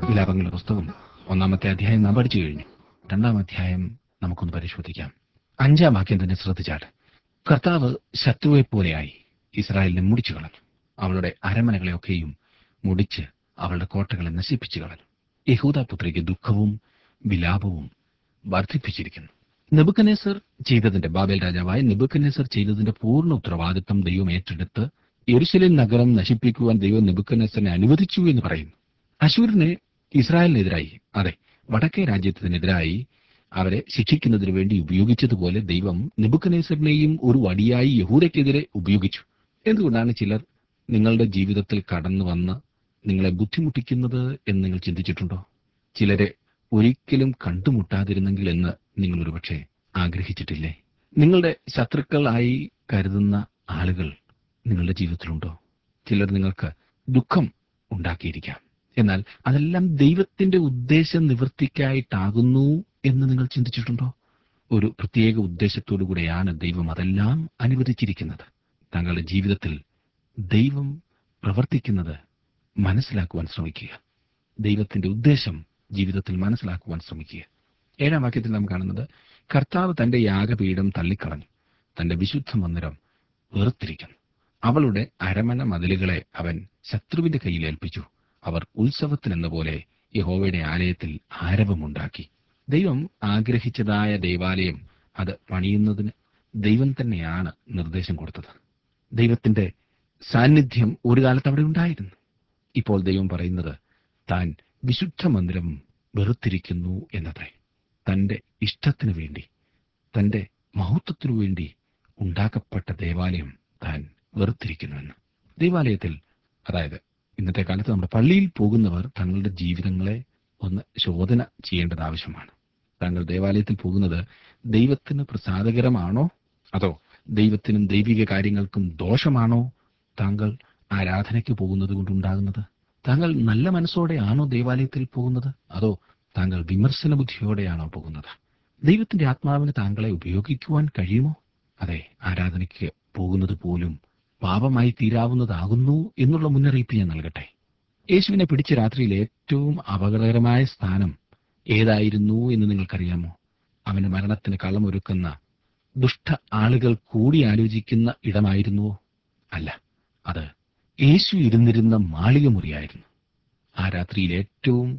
വിലാപങ്ങളുടെ പുസ്തകം ഒന്നാമത്തെ അധ്യായം നാം പഠിച്ചു കഴിഞ്ഞു രണ്ടാം അധ്യായം നമുക്കൊന്ന് പരിശോധിക്കാം അഞ്ചാം വാക്യം തന്നെ ശ്രദ്ധിച്ചാൽ കർത്താവ് ശത്രുവെ പോലെയായി ഇസ്രായേലിനെ മുടിച്ചു കളഞ്ഞു അവളുടെ അരമനകളെയൊക്കെയും മുടിച്ച് അവളുടെ കോട്ടകളെ നശിപ്പിച്ചു കളഞ്ഞു യഹൂദാപുത്രിക്ക് ദുഃഖവും വിലാപവും വർദ്ധിപ്പിച്ചിരിക്കുന്നു നെബുക്കനേസർ ചെയ്തതിന്റെ ബാബേൽ രാജാവായ നെബുക്കനേസർ ചെയ്തതിന്റെ പൂർണ്ണ ഉത്തരവാദിത്വം ദൈവം ഏറ്റെടുത്ത് യെരുശലേം നഗരം നശിപ്പിക്കുവാൻ ദൈവം നെബുക്കനേസറിനെ അനുവദിച്ചു എന്ന് പറയുന്നു അശൂരിനെ ഇസ്രായേലിനെതിരായി അതെ വടക്കേ രാജ്യത്തിനെതിരായി അവരെ ശിക്ഷിക്കുന്നതിന് വേണ്ടി ഉപയോഗിച്ചതുപോലെ ദൈവം നെബുക്കനേസറിനെയും ഒരു വടിയായി യഹൂദയ്ക്കെതിരെ ഉപയോഗിച്ചു എന്തുകൊണ്ടാണ് ചിലർ നിങ്ങളുടെ ജീവിതത്തിൽ കടന്നു വന്ന് നിങ്ങളെ ബുദ്ധിമുട്ടിക്കുന്നത് എന്ന് നിങ്ങൾ ചിന്തിച്ചിട്ടുണ്ടോ ചിലരെ ഒരിക്കലും കണ്ടുമുട്ടാതിരുന്നെങ്കിൽ എന്ന് നിങ്ങൾ ഒരുപക്ഷെ ആഗ്രഹിച്ചിട്ടില്ലേ നിങ്ങളുടെ ശത്രുക്കളായി കരുതുന്ന ആളുകൾ നിങ്ങളുടെ ജീവിതത്തിലുണ്ടോ ചിലർ നിങ്ങൾക്ക് ദുഃഖം ഉണ്ടാക്കിയിരിക്കാം എന്നാൽ അതെല്ലാം ദൈവത്തിന്റെ ഉദ്ദേശം നിവൃത്തിക്കായിട്ടാകുന്നു എന്ന് നിങ്ങൾ ചിന്തിച്ചിട്ടുണ്ടോ ഒരു പ്രത്യേക ഉദ്ദേശത്തോടു കൂടെയാണ് ദൈവം അതെല്ലാം അനുവദിച്ചിരിക്കുന്നത് താങ്കളുടെ ജീവിതത്തിൽ ദൈവം പ്രവർത്തിക്കുന്നത് മനസ്സിലാക്കുവാൻ ശ്രമിക്കുക ദൈവത്തിന്റെ ഉദ്ദേശം ജീവിതത്തിൽ മനസ്സിലാക്കുവാൻ ശ്രമിക്കുക ഏഴാം വാക്യത്തിൽ നാം കാണുന്നത് കർത്താവ് തന്റെ യാഗപീഠം തള്ളിക്കളഞ്ഞു തന്റെ വിശുദ്ധ മന്ദിരം വെറുത്തിരിക്കുന്നു അവളുടെ അരമന മതിലുകളെ അവൻ ശത്രുവിന്റെ കയ്യിൽ ഏൽപ്പിച്ചു അവർ ഉത്സവത്തിനെന്ന പോലെ യഹോവയുടെ ആലയത്തിൽ ആരവമുണ്ടാക്കി ദൈവം ആഗ്രഹിച്ചതായ ദേവാലയം അത് പണിയുന്നതിന് ദൈവം തന്നെയാണ് നിർദ്ദേശം കൊടുത്തത് ദൈവത്തിന്റെ സാന്നിധ്യം ഒരു കാലത്ത് അവിടെ ഉണ്ടായിരുന്നു ഇപ്പോൾ ദൈവം പറയുന്നത് താൻ വിശുദ്ധ മന്ദിരം വെറുത്തിരിക്കുന്നു എന്നത്രേ തന്റെ ഇഷ്ടത്തിനു വേണ്ടി തന്റെ മഹത്വത്തിനു വേണ്ടി ഉണ്ടാക്കപ്പെട്ട ദേവാലയം താൻ വെറുത്തിരിക്കുന്നുവെന്ന് ദൈവാലയത്തിൽ അതായത് ഇന്നത്തെ കാലത്ത് നമ്മുടെ പള്ളിയിൽ പോകുന്നവർ തങ്ങളുടെ ജീവിതങ്ങളെ ഒന്ന് ശോധന ചെയ്യേണ്ടത് ആവശ്യമാണ് താങ്കൾ ദേവാലയത്തിൽ പോകുന്നത് ദൈവത്തിന് പ്രസാദകരമാണോ അതോ ദൈവത്തിനും ദൈവിക കാര്യങ്ങൾക്കും ദോഷമാണോ താങ്കൾ ആരാധനയ്ക്ക് പോകുന്നത് കൊണ്ടുണ്ടാകുന്നത് താങ്കൾ നല്ല മനസ്സോടെയാണോ ദേവാലയത്തിൽ പോകുന്നത് അതോ താങ്കൾ വിമർശന ബുദ്ധിയോടെയാണോ പോകുന്നത് ദൈവത്തിന്റെ ആത്മാവിന് താങ്കളെ ഉപയോഗിക്കുവാൻ കഴിയുമോ അതെ ആരാധനയ്ക്ക് പോകുന്നത് പോലും പാപമായി തീരാവുന്നതാകുന്നു എന്നുള്ള മുന്നറിയിപ്പ് ഞാൻ നൽകട്ടെ യേശുവിനെ പിടിച്ച രാത്രിയിൽ ഏറ്റവും അപകടകരമായ സ്ഥാനം ഏതായിരുന്നു എന്ന് നിങ്ങൾക്കറിയാമോ അവന്റെ മരണത്തിന് കളമൊരുക്കുന്ന ദുഷ്ട ആളുകൾ കൂടി ആലോചിക്കുന്ന ഇടമായിരുന്നുവോ അല്ല അത് യേശു ഇരുന്നിരുന്ന മാളിക മുറിയായിരുന്നു ആ രാത്രിയിൽ ഏറ്റവും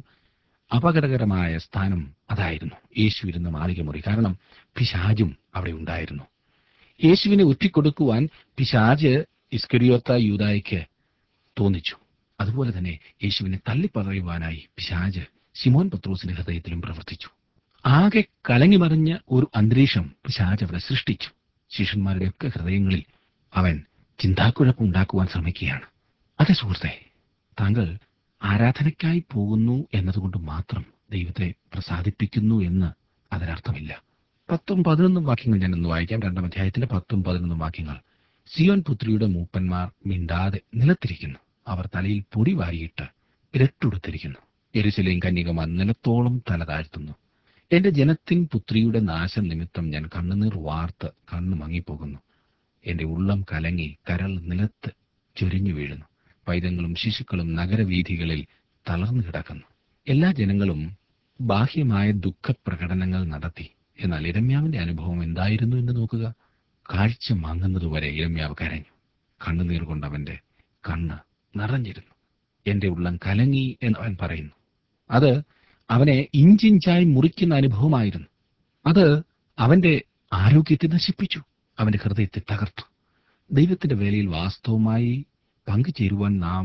അപകടകരമായ സ്ഥാനം അതായിരുന്നു യേശു ഇരുന്ന മാളിക മുറി കാരണം പിശാജും അവിടെ ഉണ്ടായിരുന്നു യേശുവിനെ ഒറ്റിക്കൊടുക്കുവാൻ പിശാജ് ഇസ്കരിയോത്ത യൂതായ്ക്ക് തോന്നിച്ചു അതുപോലെ തന്നെ യേശുവിനെ തള്ളിപ്പറയുവാനായി പിശാജ് സിമോൻ പത്രോസിന്റെ ഹൃദയത്തിലും പ്രവർത്തിച്ചു ആകെ കലങ്ങിമറിഞ്ഞ ഒരു അന്തരീക്ഷം പിശാജ് അവിടെ സൃഷ്ടിച്ചു ശിഷ്യന്മാരുടെയൊക്കെ ഹൃദയങ്ങളിൽ അവൻ ചിന്താക്കുഴപ്പമുണ്ടാക്കുവാൻ ശ്രമിക്കുകയാണ് അതെ സുഹൃത്തെ താങ്കൾ ആരാധനയ്ക്കായി പോകുന്നു എന്നതുകൊണ്ട് മാത്രം ദൈവത്തെ പ്രസാദിപ്പിക്കുന്നു എന്ന് അതിനർത്ഥമില്ല പത്തും പതിനൊന്നും വാക്യങ്ങൾ ഞാൻ ഒന്ന് വായിക്കാം രണ്ടാം അധ്യായത്തിന്റെ പത്തും പതിനൊന്നും വാക്യങ്ങൾ സിയോൻ പുത്രിയുടെ മൂപ്പന്മാർ മിണ്ടാതെ നിലത്തിരിക്കുന്നു അവർ തലയിൽ പൊടി വാരിയിട്ട് ഇരട്ടുടുത്തിരിക്കുന്നു എരുസലേം കന്യകമാർ നിലത്തോളം തല താഴ്ത്തുന്നു എന്റെ ജനത്തിൻ പുത്രിയുടെ നാശം നിമിത്തം ഞാൻ കണ്ണുനീർ വാർത്ത് കണ്ണു മങ്ങിപ്പോകുന്നു എന്റെ ഉള്ളം കലങ്ങി കരൾ നിലത്ത് ചൊരിഞ്ഞു വീഴുന്നു പൈതങ്ങളും ശിശുക്കളും നഗരവീഥികളിൽ തളർന്നു കിടക്കുന്നു എല്ലാ ജനങ്ങളും ബാഹ്യമായ ദുഃഖപ്രകടനങ്ങൾ നടത്തി എന്നാൽ ഇരമ്യാവിന്റെ അനുഭവം എന്തായിരുന്നു എന്ന് നോക്കുക കാഴ്ച മങ്ങുന്നതുവരെ ഇരമ്യാവ് കരഞ്ഞു കണ്ണുനീർ കൊണ്ട് അവന്റെ കണ്ണ് നിറഞ്ഞിരുന്നു എന്റെ ഉള്ളം കലങ്ങി എന്ന് അവൻ പറയുന്നു അത് അവനെ ഇഞ്ചിഞ്ചായി മുറിക്കുന്ന അനുഭവമായിരുന്നു അത് അവന്റെ ആരോഗ്യത്തെ നശിപ്പിച്ചു അവന്റെ ഹൃദയത്തെ തകർത്തു ദൈവത്തിന്റെ വേലയിൽ വാസ്തവമായി പങ്കുചേരുവാൻ നാം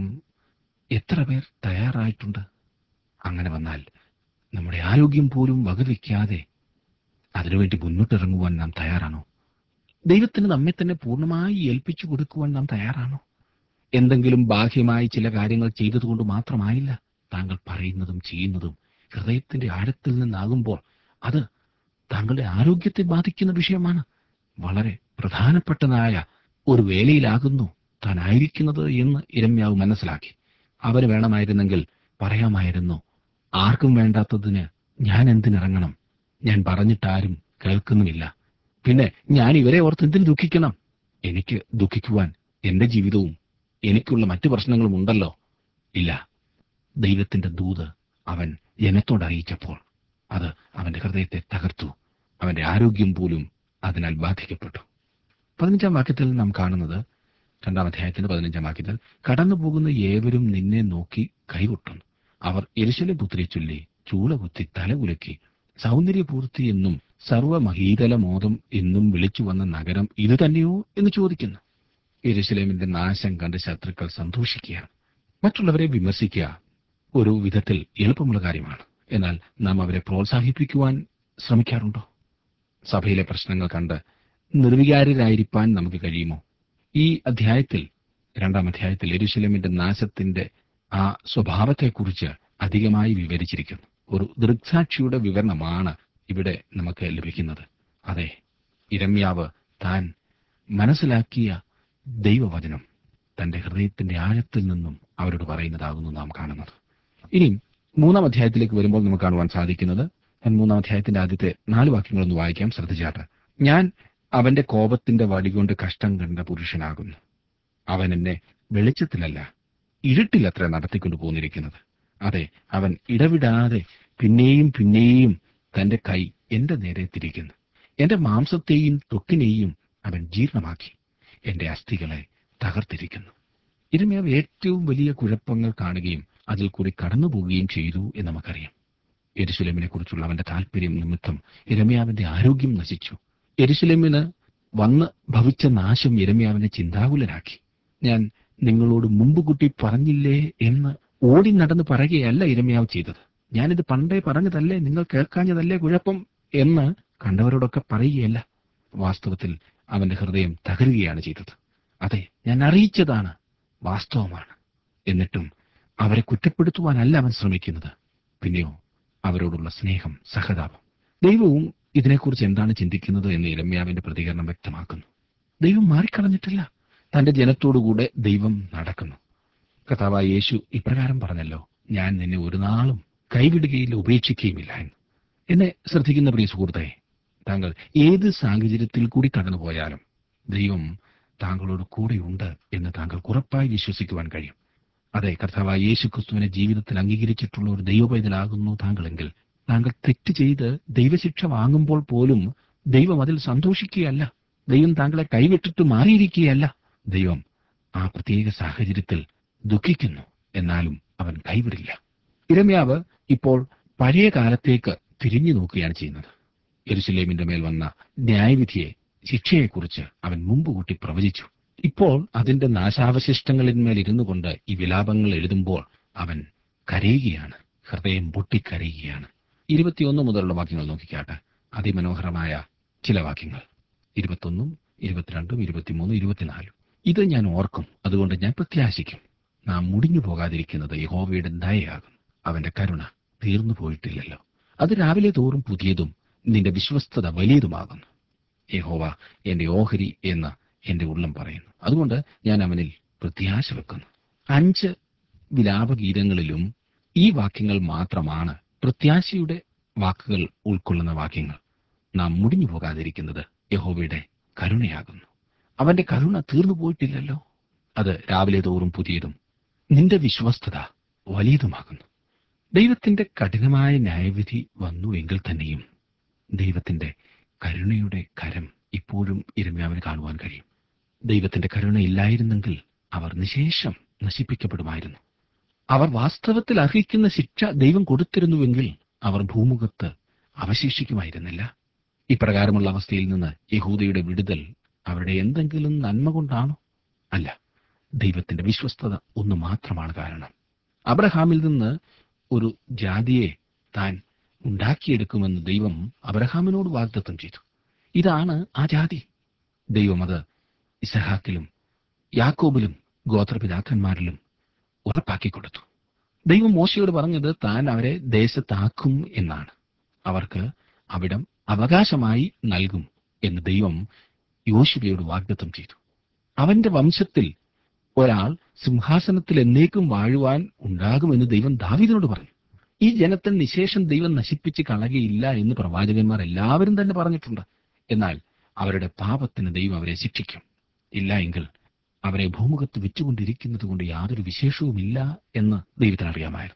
എത്ര പേർ തയ്യാറായിട്ടുണ്ട് അങ്ങനെ വന്നാൽ നമ്മുടെ ആരോഗ്യം പോലും വകവയ്ക്കാതെ അതിനുവേണ്ടി മുന്നോട്ടിറങ്ങുവാൻ നാം തയ്യാറാണോ ദൈവത്തിന് നമ്മെ തന്നെ പൂർണ്ണമായി ഏൽപ്പിച്ചു കൊടുക്കുവാൻ നാം തയ്യാറാണോ എന്തെങ്കിലും ബാഹ്യമായി ചില കാര്യങ്ങൾ ചെയ്തതുകൊണ്ട് മാത്രമായില്ല താങ്കൾ പറയുന്നതും ചെയ്യുന്നതും ഹൃദയത്തിന്റെ ആഴത്തിൽ നിന്നാകുമ്പോൾ അത് താങ്കളുടെ ആരോഗ്യത്തെ ബാധിക്കുന്ന വിഷയമാണ് വളരെ പ്രധാനപ്പെട്ടതായ ഒരു വേലയിലാകുന്നു താൻ ആയിരിക്കുന്നത് എന്ന് ഇരമ്യാവ് മനസ്സിലാക്കി അവന് വേണമായിരുന്നെങ്കിൽ പറയാമായിരുന്നു ആർക്കും വേണ്ടാത്തതിന് ഞാൻ എന്തിനിറങ്ങണം ഞാൻ പറഞ്ഞിട്ടാരും കേൾക്കുന്നുമില്ല പിന്നെ ഞാൻ ഇവരെ ഓർത്ത് എന്തിനു ദുഃഖിക്കണം എനിക്ക് ദുഃഖിക്കുവാൻ എന്റെ ജീവിതവും എനിക്കുള്ള മറ്റു പ്രശ്നങ്ങളും ഉണ്ടല്ലോ ഇല്ല ദൈവത്തിന്റെ ദൂത് അവൻ ജനത്തോട് അറിയിച്ചപ്പോൾ അത് അവന്റെ ഹൃദയത്തെ തകർത്തു അവന്റെ ആരോഗ്യം പോലും അതിനാൽ ബാധിക്കപ്പെട്ടു പതിനഞ്ചാം വാക്യത്തിൽ നാം കാണുന്നത് രണ്ടാം അധ്യായത്തിന്റെ പതിനഞ്ചാം വാക്യത്തിൽ കടന്നു പോകുന്ന ഏവരും നിന്നെ നോക്കി കൈകൊട്ടുന്നു അവർ എരിശല പുത്രിയെ ചൊല്ലി ചൂളകുത്തി തലകുലക്കി സൗന്ദര്യപൂർത്തി എന്നും സർവമഹീതല മോദം എന്നും വിളിച്ചു വന്ന നഗരം ഇത് തന്നെയോ എന്ന് ചോദിക്കുന്നു എരുസലേമിന്റെ നാശം കണ്ട് ശത്രുക്കൾ സന്തോഷിക്കുകയാണ് മറ്റുള്ളവരെ വിമർശിക്കുക ഒരു വിധത്തിൽ എളുപ്പമുള്ള കാര്യമാണ് എന്നാൽ നാം അവരെ പ്രോത്സാഹിപ്പിക്കുവാൻ ശ്രമിക്കാറുണ്ടോ സഭയിലെ പ്രശ്നങ്ങൾ കണ്ട് നിർവികാരരായിരിക്കാൻ നമുക്ക് കഴിയുമോ ഈ അധ്യായത്തിൽ രണ്ടാം അധ്യായത്തിൽ എരുശലേമിന്റെ നാശത്തിന്റെ ആ സ്വഭാവത്തെക്കുറിച്ച് അധികമായി വിവരിച്ചിരിക്കുന്നു ഒരു ദൃക്സാക്ഷിയുടെ വിവരണമാണ് ഇവിടെ നമുക്ക് ലഭിക്കുന്നത് അതെ ഇരമ്യാവ് താൻ മനസ്സിലാക്കിയ ദൈവവചനം തന്റെ ഹൃദയത്തിന്റെ ആഴത്തിൽ നിന്നും അവരോട് പറയുന്നതാകുന്നു നാം കാണുന്നത് ഇനിയും മൂന്നാം അധ്യായത്തിലേക്ക് വരുമ്പോൾ നമുക്ക് കാണുവാൻ സാധിക്കുന്നത് ഞാൻ മൂന്നാം അധ്യായത്തിന്റെ ആദ്യത്തെ നാല് വാക്യങ്ങളൊന്ന് വായിക്കാം ശ്രദ്ധിച്ചാട്ട് ഞാൻ അവന്റെ കോപത്തിന്റെ വടികൊണ്ട് കഷ്ടം കണ്ട പുരുഷനാകുന്നു അവൻ എന്നെ വെളിച്ചത്തിലല്ല ഇരുട്ടിലത്ര നടത്തിക്കൊണ്ടു പോന്നിരിക്കുന്നത് അതെ അവൻ ഇടവിടാതെ പിന്നെയും പിന്നെയും തന്റെ കൈ എന്റെ നേരെ തിരിക്കുന്നു എന്റെ മാംസത്തെയും ത്വക്കിനെയും അവൻ ജീർണമാക്കി എന്റെ അസ്ഥികളെ തകർത്തിരിക്കുന്നു ഇരുമയാവ് ഏറ്റവും വലിയ കുഴപ്പങ്ങൾ കാണുകയും അതിൽ കൂടി കടന്നു പോവുകയും ചെയ്തു എന്ന് നമുക്കറിയാം എരുസലേമിനെ കുറിച്ചുള്ള അവന്റെ താല്പര്യം നിമിത്തം ഇരമ്യാവിന്റെ ആരോഗ്യം നശിച്ചു എരുസലേമിന് വന്ന് ഭവിച്ച നാശം ഇരമ്യാവിനെ ചിന്താകുലനാക്കി ഞാൻ നിങ്ങളോട് മുമ്പ് കുട്ടി പറഞ്ഞില്ലേ എന്ന് ഓടി നടന്ന് പറയുകയല്ല ഇരമ്യാവ് ചെയ്തത് ഞാനിത് പണ്ടേ പറഞ്ഞതല്ലേ നിങ്ങൾ കേൾക്കാഞ്ഞതല്ലേ കുഴപ്പം എന്ന് കണ്ടവരോടൊക്കെ പറയുകയല്ല വാസ്തവത്തിൽ അവന്റെ ഹൃദയം തകരുകയാണ് ചെയ്തത് അതെ ഞാൻ അറിയിച്ചതാണ് വാസ്തവമാണ് എന്നിട്ടും അവരെ കുറ്റപ്പെടുത്തുവാനല്ല അവൻ ശ്രമിക്കുന്നത് പിന്നെയോ അവരോടുള്ള സ്നേഹം സഹതാപം ദൈവവും ഇതിനെക്കുറിച്ച് എന്താണ് ചിന്തിക്കുന്നത് എന്ന് ഇരമ്യാവിന്റെ പ്രതികരണം വ്യക്തമാക്കുന്നു ദൈവം മാറിക്കളഞ്ഞിട്ടില്ല തന്റെ ജനത്തോടുകൂടെ ദൈവം നടക്കുന്നു കഥാവായ യേശു ഇപ്രകാരം പറഞ്ഞല്ലോ ഞാൻ നിന്നെ ഒരു നാളും കൈവിടുകയില്ല ഉപേക്ഷിക്കുകയുമില്ല എന്ന് എന്നെ ശ്രദ്ധിക്കുന്ന പ്രിയ സുഹൃത്തെ താങ്കൾ ഏത് സാഹചര്യത്തിൽ കൂടി കടന്നുപോയാലും ദൈവം താങ്കളോട് കൂടെയുണ്ട് എന്ന് താങ്കൾക്ക് ഉറപ്പായി വിശ്വസിക്കുവാൻ കഴിയും അതെ കർത്താവായ യേശു ക്രിസ്തുവിനെ ജീവിതത്തിൽ അംഗീകരിച്ചിട്ടുള്ള ഒരു ദൈവപൈതലാകുന്നു താങ്കളെങ്കിൽ താങ്കൾ തെറ്റ് ചെയ്ത് ദൈവശിക്ഷ വാങ്ങുമ്പോൾ പോലും ദൈവം അതിൽ സന്തോഷിക്കുകയല്ല ദൈവം താങ്കളെ കൈവിട്ടിട്ട് മാറിയിരിക്കുകയല്ല ദൈവം ആ പ്രത്യേക സാഹചര്യത്തിൽ ദുഃഖിക്കുന്നു എന്നാലും അവൻ കൈവിടില്ല ഇരമ്യാവ് ഇപ്പോൾ പഴയ കാലത്തേക്ക് തിരിഞ്ഞു നോക്കുകയാണ് ചെയ്യുന്നത് യെരുസലേമിന്റെ മേൽ വന്ന ന്യായവിധിയെ ശിക്ഷയെക്കുറിച്ച് അവൻ മുമ്പ് കൂട്ടി പ്രവചിച്ചു ഇപ്പോൾ അതിന്റെ നാശാവശിഷ്ടങ്ങളിന്മേൽ ഇരുന്നു കൊണ്ട് ഈ വിലാപങ്ങൾ എഴുതുമ്പോൾ അവൻ കരയുകയാണ് ഹൃദയം പൊട്ടിക്കരയുകയാണ് ഇരുപത്തിയൊന്ന് മുതലുള്ള വാക്യങ്ങൾ നോക്കിക്കാട്ടെ അതിമനോഹരമായ ചില വാക്യങ്ങൾ ഇരുപത്തൊന്നും ഇരുപത്തിരണ്ടും ഇരുപത്തിമൂന്നും ഇരുപത്തിനാലും ഇത് ഞാൻ ഓർക്കും അതുകൊണ്ട് ഞാൻ പ്രത്യാശിക്കും നാം മുടിഞ്ഞു പോകാതിരിക്കുന്നത് യഹോവയുടെ ദയയാകും അവന്റെ കരുണ തീർന്നു പോയിട്ടില്ലല്ലോ അത് രാവിലെ തോറും പുതിയതും നിന്റെ വിശ്വസ്തത വലിയതുമാകുന്നു യഹോവ എന്റെ ഓഹരി എന്ന് എന്റെ ഉള്ളം പറയുന്നു അതുകൊണ്ട് ഞാൻ അവനിൽ പ്രത്യാശ വെക്കുന്നു അഞ്ച് വിലാപഗീതങ്ങളിലും ഈ വാക്യങ്ങൾ മാത്രമാണ് പ്രത്യാശയുടെ വാക്കുകൾ ഉൾക്കൊള്ളുന്ന വാക്യങ്ങൾ നാം മുടിഞ്ഞു പോകാതിരിക്കുന്നത് യഹോവയുടെ കരുണയാകുന്നു അവന്റെ കരുണ തീർന്നു പോയിട്ടില്ലല്ലോ അത് രാവിലെ തോറും പുതിയതും നിന്റെ വിശ്വസ്തത വലിയതുമാകുന്നു ദൈവത്തിന്റെ കഠിനമായ ന്യായവിധി വന്നു എങ്കിൽ തന്നെയും ദൈവത്തിന്റെ കരുണയുടെ കരം ഇപ്പോഴും ഇരമ്യാവിന് കാണുവാൻ കഴിയും ദൈവത്തിന്റെ കരുണ ഇല്ലായിരുന്നെങ്കിൽ അവർ നിശേഷം നശിപ്പിക്കപ്പെടുമായിരുന്നു അവർ വാസ്തവത്തിൽ അർഹിക്കുന്ന ശിക്ഷ ദൈവം കൊടുത്തിരുന്നുവെങ്കിൽ അവർ ഭൂമുഖത്ത് അവശേഷിക്കുമായിരുന്നില്ല ഇപ്രകാരമുള്ള അവസ്ഥയിൽ നിന്ന് യഹൂദയുടെ വിടുതൽ അവരുടെ എന്തെങ്കിലും നന്മ കൊണ്ടാണോ അല്ല ദൈവത്തിന്റെ വിശ്വസ്തത ഒന്ന് മാത്രമാണ് കാരണം അബ്രഹാമിൽ നിന്ന് ഒരു ജാതിയെ താൻ ഉണ്ടാക്കിയെടുക്കുമെന്ന് ദൈവം അബ്രഹാമിനോട് വാഗ്ദത്തം ചെയ്തു ഇതാണ് ആ ജാതി ദൈവം അത് ഇസഹാക്കിലും യാക്കോബിലും ഗോത്രപിതാക്കന്മാരിലും ഉറപ്പാക്കി കൊടുത്തു ദൈവം മോശയോട് പറഞ്ഞത് താൻ അവരെ ദേശത്താക്കും എന്നാണ് അവർക്ക് അവിടം അവകാശമായി നൽകും എന്ന് ദൈവം യോശുവയോട് വാഗ്ദത്തം ചെയ്തു അവന്റെ വംശത്തിൽ ഒരാൾ സിംഹാസനത്തിൽ എന്നേക്കും വാഴുവാൻ ഉണ്ടാകുമെന്ന് ദൈവം ദാവീദിനോട് പറഞ്ഞു ഈ ജനത്തെ നിശേഷം ദൈവം നശിപ്പിച്ച് കളയുകയില്ല എന്ന് പ്രവാചകന്മാർ എല്ലാവരും തന്നെ പറഞ്ഞിട്ടുണ്ട് എന്നാൽ അവരുടെ പാപത്തിന് ദൈവം അവരെ ശിക്ഷിക്കും ഇല്ല എങ്കിൽ അവരെ ഭൂമുഖത്ത് വെച്ചുകൊണ്ടിരിക്കുന്നത് കൊണ്ട് യാതൊരു വിശേഷവുമില്ല എന്ന് ദൈവത്തിന് അറിയാമായിരുന്നു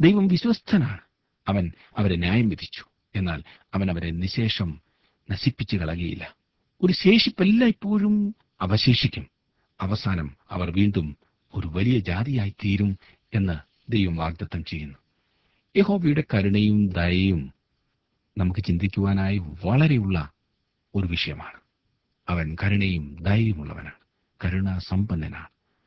ദൈവം വിശ്വസ്തനാണ് അവൻ അവരെ ന്യായം വിധിച്ചു എന്നാൽ അവൻ അവരെ നിശേഷം നശിപ്പിച്ചു കളകിയില്ല ഒരു ശേഷിപ്പല്ല ഇപ്പോഴും അവശേഷിക്കും അവസാനം അവർ വീണ്ടും ഒരു വലിയ ജാതിയായി തീരും എന്ന് ദൈവം വാഗ്ദത്തം ചെയ്യുന്നു യഹോവയുടെ കരുണയും ദയയും നമുക്ക് ചിന്തിക്കുവാനായി വളരെയുള്ള ഒരു വിഷയമാണ് അവൻ കരുണയും ദയയുമുള്ളവനാണ് കരുണാസമ്പന്നനാണ്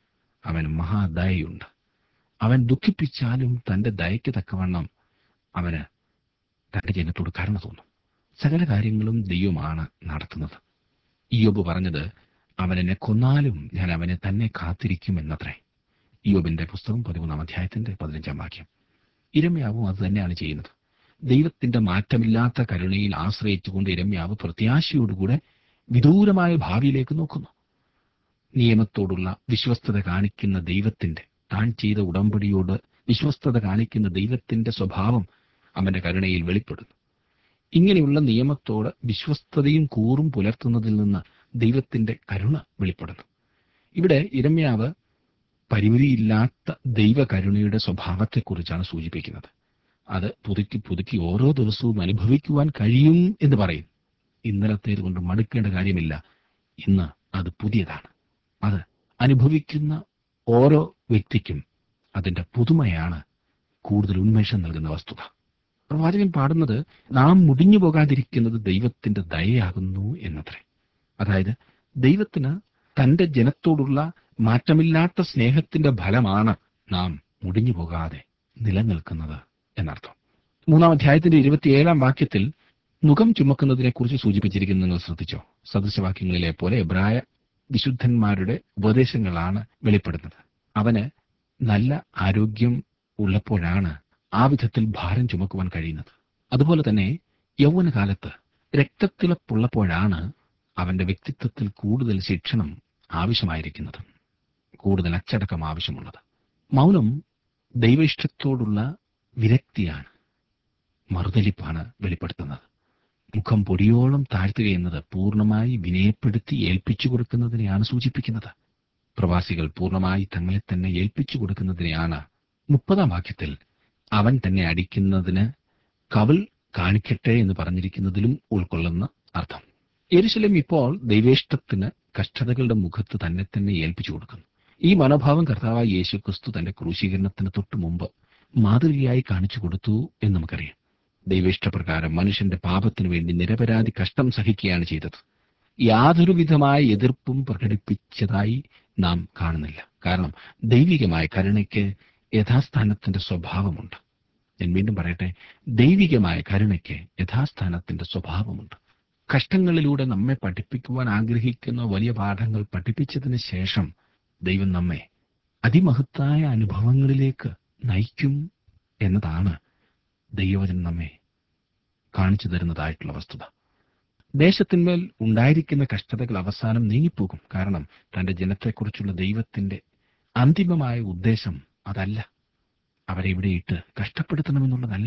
അവൻ മഹാദയുണ്ട് അവൻ ദുഃഖിപ്പിച്ചാലും തന്റെ ദയയ്ക്ക് തക്കവണ്ണം അവന് തന്റെ ജനത്തോട് കരുണ തോന്നും സകല കാര്യങ്ങളും ദൈവമാണ് നടത്തുന്നത് ഇയോബ് പറഞ്ഞത് അവൻ എന്നെ കൊന്നാലും ഞാൻ അവനെ തന്നെ കാത്തിരിക്കും എന്നത്രേ ഇയോബിന്റെ പുസ്തകം പതിമൂന്നാം അധ്യായത്തിന്റെ പതിനഞ്ചാം വാക്യം ഇരമ്യാവും അത് തന്നെയാണ് ചെയ്യുന്നത് ദൈവത്തിന്റെ മാറ്റമില്ലാത്ത കരുണയിൽ ആശ്രയിച്ചുകൊണ്ട് ഇരമ്യാവ് പ്രത്യാശയോടുകൂടെ വിദൂരമായ ഭാവിയിലേക്ക് നോക്കുന്നു നിയമത്തോടുള്ള വിശ്വസ്തത കാണിക്കുന്ന ദൈവത്തിന്റെ താൻ ചെയ്ത ഉടമ്പടിയോട് വിശ്വസ്തത കാണിക്കുന്ന ദൈവത്തിന്റെ സ്വഭാവം അവന്റെ കരുണയിൽ വെളിപ്പെടുന്നു ഇങ്ങനെയുള്ള നിയമത്തോട് വിശ്വസ്തതയും കൂറും പുലർത്തുന്നതിൽ നിന്ന് ദൈവത്തിന്റെ കരുണ വെളിപ്പെടുന്നു ഇവിടെ ഇരമ്യാവ് പരിമിതിയില്ലാത്ത ദൈവകരുണയുടെ സ്വഭാവത്തെക്കുറിച്ചാണ് സൂചിപ്പിക്കുന്നത് അത് പുതുക്കി പുതുക്കി ഓരോ ദിവസവും അനുഭവിക്കുവാൻ കഴിയും എന്ന് പറയും ഇന്നലത്തേത് കൊണ്ട് മടുക്കേണ്ട കാര്യമില്ല ഇന്ന് അത് പുതിയതാണ് അത് അനുഭവിക്കുന്ന ഓരോ വ്യക്തിക്കും അതിന്റെ പുതുമയാണ് കൂടുതൽ ഉന്മേഷം നൽകുന്ന വസ്തുത പ്രവാചകൻ പാടുന്നത് നാം മുടിഞ്ഞു പോകാതിരിക്കുന്നത് ദൈവത്തിന്റെ ദയയാകുന്നു എന്നത്രേ അതായത് ദൈവത്തിന് തന്റെ ജനത്തോടുള്ള മാറ്റമില്ലാത്ത സ്നേഹത്തിന്റെ ഫലമാണ് നാം മുടിഞ്ഞു പോകാതെ നിലനിൽക്കുന്നത് എന്നർത്ഥം മൂന്നാം അധ്യായത്തിന്റെ ഇരുപത്തിയേഴാം വാക്യത്തിൽ മുഖം ചുമക്കുന്നതിനെ കുറിച്ച് സൂചിപ്പിച്ചിരിക്കുന്നത് നിങ്ങൾ ശ്രദ്ധിച്ചോ സദൃശവാക്യങ്ങളിലെ പോലെ എബ്രായ വിശുദ്ധന്മാരുടെ ഉപദേശങ്ങളാണ് വെളിപ്പെടുന്നത് അവന് നല്ല ആരോഗ്യം ഉള്ളപ്പോഴാണ് ആ വിധത്തിൽ ഭാരം ചുമക്കുവാൻ കഴിയുന്നത് അതുപോലെ തന്നെ യൗവനകാലത്ത് രക്തത്തിളപ്പുള്ളപ്പോഴാണ് അവന്റെ വ്യക്തിത്വത്തിൽ കൂടുതൽ ശിക്ഷണം ആവശ്യമായിരിക്കുന്നത് കൂടുതൽ അച്ചടക്കം ആവശ്യമുള്ളത് മൗനം ദൈവ ഇഷ്ടത്തോടുള്ള വിരക്തിയാണ് മറുതലിപ്പാണ് വെളിപ്പെടുത്തുന്നത് മുഖം പൊടിയോളം താഴ്ത്തുക എന്നത് പൂർണ്ണമായി വിനയപ്പെടുത്തി ഏൽപ്പിച്ചു കൊടുക്കുന്നതിനെയാണ് സൂചിപ്പിക്കുന്നത് പ്രവാസികൾ പൂർണ്ണമായി തങ്ങളെ തന്നെ ഏൽപ്പിച്ചു കൊടുക്കുന്നതിനെയാണ് മുപ്പതാം വാക്യത്തിൽ അവൻ തന്നെ അടിക്കുന്നതിന് കവിൾ കാണിക്കട്ടെ എന്ന് പറഞ്ഞിരിക്കുന്നതിലും ഉൾക്കൊള്ളുന്ന അർത്ഥം യെരുശലേം ഇപ്പോൾ ദൈവേഷ്ടത്തിന് കഷ്ടതകളുടെ മുഖത്ത് തന്നെ തന്നെ ഏൽപ്പിച്ചു കൊടുക്കുന്നു ഈ മനോഭാവം കർത്താവായ യേശു ക്രിസ്തു തന്റെ ക്രൂശീകരണത്തിന് തൊട്ടു മുമ്പ് മാതൃകയായി കാണിച്ചു കൊടുത്തു എന്ന് നമുക്കറിയാം ദൈവേഷ്ടപ്രകാരം മനുഷ്യന്റെ പാപത്തിനു വേണ്ടി നിരപരാധി കഷ്ടം സഹിക്കുകയാണ് ചെയ്തത് യാതൊരു വിധമായ എതിർപ്പും പ്രകടിപ്പിച്ചതായി നാം കാണുന്നില്ല കാരണം ദൈവികമായ കരുണയ്ക്ക് യഥാസ്ഥാനത്തിന്റെ സ്വഭാവമുണ്ട് ഞാൻ വീണ്ടും പറയട്ടെ ദൈവികമായ കരുണയ്ക്ക് യഥാസ്ഥാനത്തിന്റെ സ്വഭാവമുണ്ട് കഷ്ടങ്ങളിലൂടെ നമ്മെ പഠിപ്പിക്കുവാൻ ആഗ്രഹിക്കുന്ന വലിയ പാഠങ്ങൾ പഠിപ്പിച്ചതിന് ശേഷം ദൈവം നമ്മെ അതിമഹത്തായ അനുഭവങ്ങളിലേക്ക് നയിക്കും എന്നതാണ് ദൈവവചനം നമ്മെ കാണിച്ചു തരുന്നതായിട്ടുള്ള വസ്തുത ദേശത്തിന്മേൽ ഉണ്ടായിരിക്കുന്ന കഷ്ടതകൾ അവസാനം നീങ്ങിപ്പോകും കാരണം തന്റെ ജനത്തെക്കുറിച്ചുള്ള ദൈവത്തിന്റെ അന്തിമമായ ഉദ്ദേശം അതല്ല അവരെ ഇവിടെ ഇട്ട് കഷ്ടപ്പെടുത്തണമെന്നുള്ളതല്ല